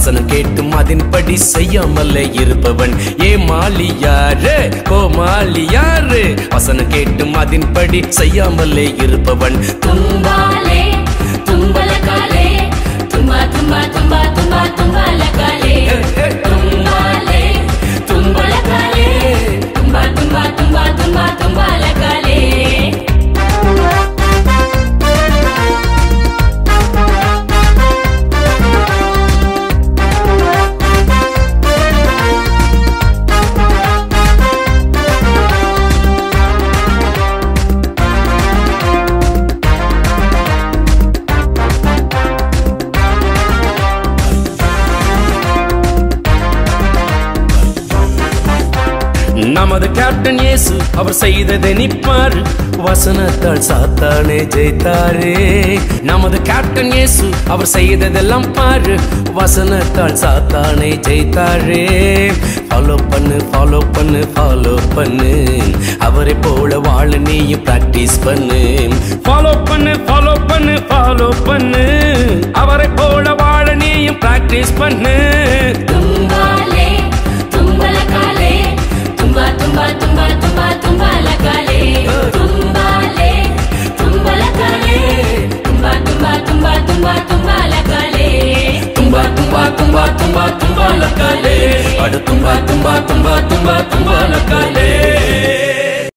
வசனம் கேட்டும் அதன்படி செய்யாமலே இருப்பவன் ஏ மாலியாரு கோமாலியாரு வசனம் கேட்டும் அதன்படி செய்யாமலே இருப்பவன் தும்பாலே தும்பலகாலே தும்பா தும்பா தும்பா தும்பா தும்பலகாலே தும்பாலே தும்பலகாலே தும்பா தும்பா தும்பா தும்பா தும்பலகாலே நமது கேப்டன் இயேசு அவர் செய்ததை நிப்பார் வசனத்தால் சாத்தானே ஜெயித்தாரே நமது கேப்டன் இயேசு அவர் செய்ததெல்லாம் பாரு வசனத்தால் சாத்தானே ஜெயித்தாரே ஃபாலோ பண்ணு ஃபாலோ பண்ணு ஃபாலோ பண்ணு அவரை போல வாழ நீயும் பிராக்டிஸ் பண்ணு ஃபாலோ பண்ணு ஃபாலோ பண்ணு ஃபாலோ பண்ணு அவரை போல வாழ நீயும் பிராக்டிஸ் பண்ணு தும்பாலே தும்பலகாலே தும்பா தும்பா தும்பா தும்பா தும்பலகாலே தும்பாலே தும்பலகாலே தும்பா தும்பா தும்பா தும்பா தும்பலகாலே தும்பா தும்பா தும்பா தும்பா தும்பா லக்காலே அடு தும்பா தும்பா தும்பா தும்பா தும்பா லக்காலே